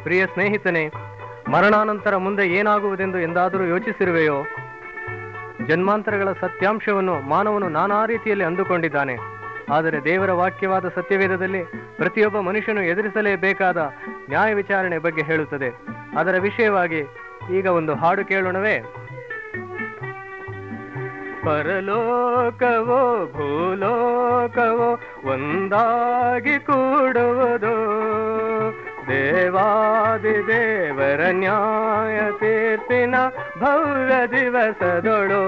ಪ್ರಿಯ ಸ್ನೇಹಿತನೇ ಮರಣಾನಂತರ ಮುಂದೆ ಏನಾಗುವುದೆಂದು ಎಂದಾದರೂ ಯೋಚಿಸಿರುವೆಯೋ ಜನ್ಮಾಂತರಗಳ ಸತ್ಯಾಂಶವನ್ನು ಮಾನವನು ನಾನಾ ರೀತಿಯಲ್ಲಿ ಅಂದುಕೊಂಡಿದ್ದಾನೆ ಆದರೆ ದೇವರ ವಾಕ್ಯವಾದ ಸತ್ಯವೇದದಲ್ಲಿ ಪ್ರತಿಯೊಬ್ಬ ಮನುಷ್ಯನು ಎದುರಿಸಲೇಬೇಕಾದ ನ್ಯಾಯ ವಿಚಾರಣೆ ಬಗ್ಗೆ ಹೇಳುತ್ತದೆ ಅದರ ವಿಷಯವಾಗಿ ಈಗ ಒಂದು ಹಾಡು ಕೇಳೋಣವೇ ಪರಲೋಕವೋ ಭೂಲೋಕವೋ ಒಂದಾಗಿ ಕೂಡುವುದು ದೇವಾದಿ ದೇವರ ನ್ಯಾಯ ತೀರ್ಪಿನ ಭವ್ಯ ದಿವಸದೊಳು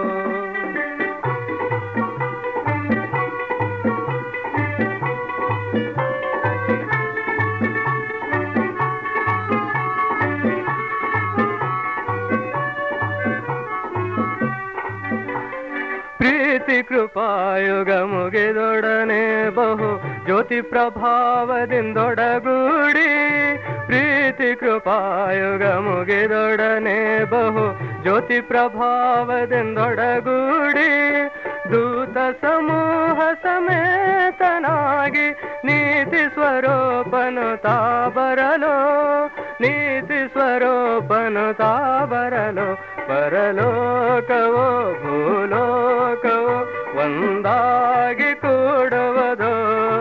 ಪ್ರೀತಿ ಕೃಪಾಯುಗ ಮುಗಿದೊಡನೆ ಬಹು ಜ್ಯೋತಿ ಪ್ರಭಾವದಿಂದೊಡಗೂಡಿ ಪ್ರೀತಿ ಕೃಪಾಯುಗ ಮುಗಿದೊಡನೆ ಬಹು ಜ್ಯೋತಿ ಪ್ರಭಾವದಿಂದೊಡಗೂಡಿ ದೂತ ಸಮೂಹ ಸಮೇತನಾಗಿ ನೀತಿ ಸ್ವರೂಪನು ತಾ ಬರಲು ನೀತಿ ಸ್ವರೂಪನು ತಾ ಬರಲು ಪರಲೋಕವೋ ಭೂಲೋಕವೋ ಒಂದಾಗಿ ಕೂಡುವುದು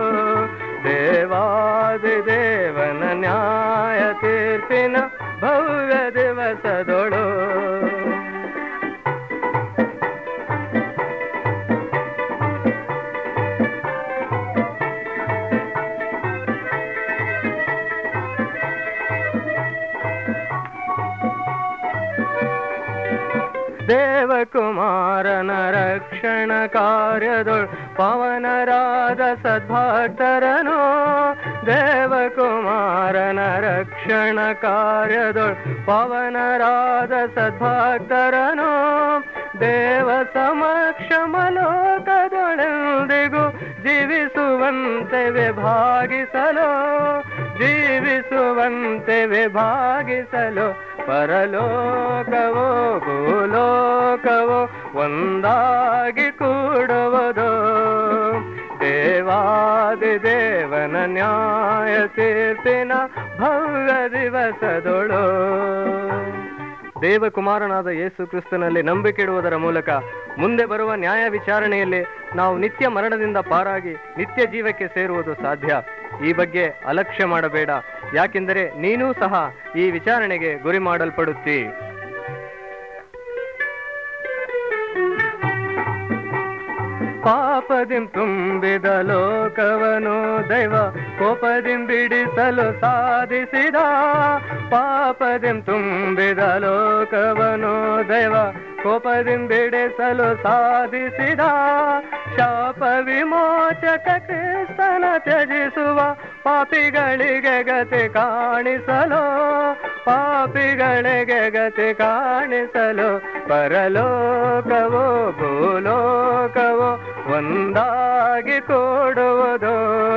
ದೇವಾದಿ ದೇವನ ನ್ಯಾಯ ತೀರ್ಪಿನ ಭವ್ಯ ದಿವಸದೊಳು ದೇವಕುಮಾರನ ರಕ್ಷಣ ಕಾರ್ಯದೊಳ್ ಪವನರಾದ ಸದ್ಭಕ್ತರನು ದೇವಕುಮಾರನ ರಕ್ಷಣ ಕಾರ್ಯದೊಳ್ ಪವನರಾದ ಸದ್ಭಕ್ತರನು ದೇವ ಸಮಕ್ಷಮಲೋಕದೊಳೆಂದಿಗೂ ಜೀವಿಸುವಂತೆ ವಿಭಾಗಿಸಲು ಜೀವಿಸುವಂತೆ ವಿಭಾಗಿಸಲು ಪರಲೋಕವೋ ಭೂಲೋಕವೋ ಒಂದಾಗಿ ಕೂಡುವುದು ದೇವಾದಿ ದೇವನ ನ್ಯಾಯ ತೀರ್ಪಿನ ಭವ್ಯ ದಿವಸದೊಳು ದೇವಕುಮಾರನಾದ ಯೇಸು ಕ್ರಿಸ್ತನಲ್ಲಿ ನಂಬಿಕೆಡುವುದರ ಮೂಲಕ ಮುಂದೆ ಬರುವ ನ್ಯಾಯ ವಿಚಾರಣೆಯಲ್ಲಿ ನಾವು ನಿತ್ಯ ಮರಣದಿಂದ ಪಾರಾಗಿ ನಿತ್ಯ ಜೀವಕ್ಕೆ ಸೇರುವುದು ಸಾಧ್ಯ ಈ ಬಗ್ಗೆ ಅಲಕ್ಷ್ಯ ಮಾಡಬೇಡ ಯಾಕೆಂದರೆ ನೀನೂ ಸಹ ಈ ವಿಚಾರಣೆಗೆ ಗುರಿ ಮಾಡಲ್ಪಡುತ್ತಿ ಪಾಪದಿಂ ತುಂಬಿದ ಲೋಕವನು ದೈವ ಕೋಪದಿಂ ಬಿಡಿಸಲು ಸಾಧಿಸಿದ ಪಾಪದಿಂ ತುಂಬಿದ ಲೋಕವನು ದೈವ ಕೋಪದಿಂ ಬಿಡಿಸಲು ಸಾಧಿಸಿದ ಶಾಪ ವಿಮೋಚಕ ಕ್ರಿಸ್ತನ ತ್ಯಜಿಸುವ ಪಾಪಿಗಳಿಗೆ ಗತಿ ಕಾಣಿಸಲು ಪಾಪಿಗಳಿಗೆ ಗತಿ ಕಾಣಿಸಲು ಪರಲೋಕವೋ ಭೂಲೋಕವೋ ಒಂದಾಗಿ ಕೂಡುವುದು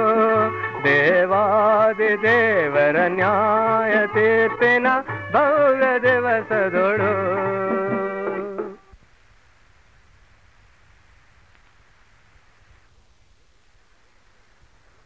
ದೇವಾದಿ ದೇವರ ನ್ಯಾಯ ತೀರ್ಪಿನ ಭವ್ಯ ದಿವಸದೊಳು